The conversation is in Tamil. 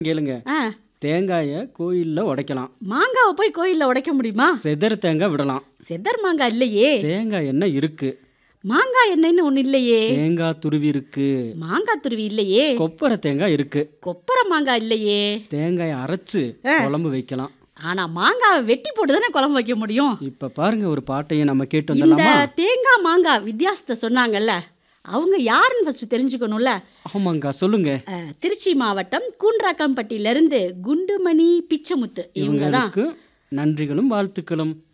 கேளுங்க ஆ தேங்காயை கோயிலில் உடைக்கலாம் மாங்காவை போய் கோயில்ல உடைக்க முடியுமா செதறு தேங்காய் விடலாம் செதர் மாங்காய் இல்லையே தேங்காய் எண்ணெய் இருக்கு மாங்காய் எண்ணெய்னு ஒண்ணு இல்லையே தேங்காய் துருவி இருக்கு மாங்காய் துருவி இல்லையே கொப்பரை தேங்காய் இருக்கு கொப்பரை மாங்காய் இல்லையே தேங்காயை அரைச்சு குழம்பு வைக்கலாம் ஆனா மாங்காவை வெட்டி போட்டு தானே குழம்பு வைக்க முடியும் இப்ப பாருங்க ஒரு பாட்டையும் நம்ம கேட்டு இந்த வந்துடலாமா தேங்காய் மாங்காய் வித்தியாசத்தை சொன்னாங்கல்ல அவங்க யாருன்னு ஃபர்ஸ்ட் தெரிஞ்சுக்கணும்ல ஆமாங்கா சொல்லுங்க அஹ், திருச்சி மாவட்டம் கூன்றாக்கம்பட்டியிலிருந்து குண்டுமணி பிச்சமுத்து இவங்க தான் இவங்களுக்கு நன்றிகளும் வாழ்த்துக்களும்